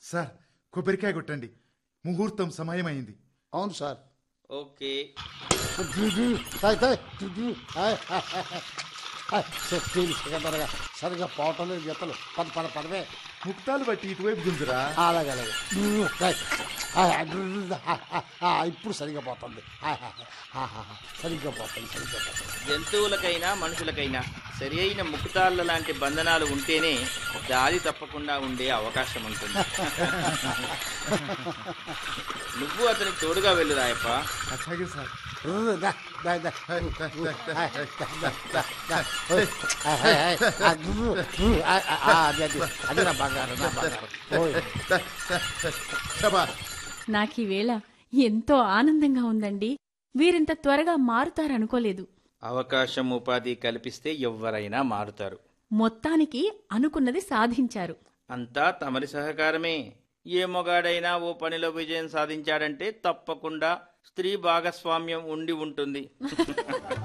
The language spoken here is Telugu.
సార్ కొబ్బరికాయ కొట్టండి ముహూర్తం సమయమైంది అవును సార్ ఓకే తాయ్, తాయ్. హాయ్, హాయ్, హాయ్, హాయ్. హాయ్, చెప్తీలు సిగందరగా సరిగా పోవటం లేదు జతలు పద పద పదవే ముక్తాలు బట్టి ఇటువైపు గుంజురా అలాగే అలాగే హాయ్. హాయ్, హాయ్, హాయ్, ఇప్పుడు సరిగా పోతుంది హాయ్, హాయ్, హాయ్, హాయ్, హాయ్. సరిగ్గా పోతుంది సరిగ్గా పోతుంది జంతువులకైనా మనుషులకైనా సరి అయిన ముక్తాళ్ళ లాంటి బంధనాలు ఉంటేనే దారి తప్పకుండా ఉండే అవకాశం ఉంటుంది నువ్వు అతనికి తోడుగా వెళ్ళు రాయప్ప అట్లాగే సార్ దా, దా, దా. హాయ్, హాయ్, హాయ్, హాయ్, హాయ్. దా, దా, దా. ఓయ్. హాయ్, హాయ్, హాయ్. ఆ, గుర్రు, గుర్రు. ఆ, ఆ, ఆ, అది అది అది నా బంగారం నా బంగారం ఓయ్ శబాష్ నాకీ వేళ ఎంతో ఆనందంగా ఉందండి వీరింత త్వరగా మారుతారనుకోలేదు అవకాశం ఉపాధి కల్పిస్తే ఎవ్వరైనా మారుతారు మొత్తానికి అనుకున్నది సాధించారు అంతా తమరి సహకారమే ఏ మొగాడైనా ఓ పనిలో విజయం సాధించాడంటే తప్పకుండా స్త్రీ భాగస్వామ్యం ఉండి ఉంటుంది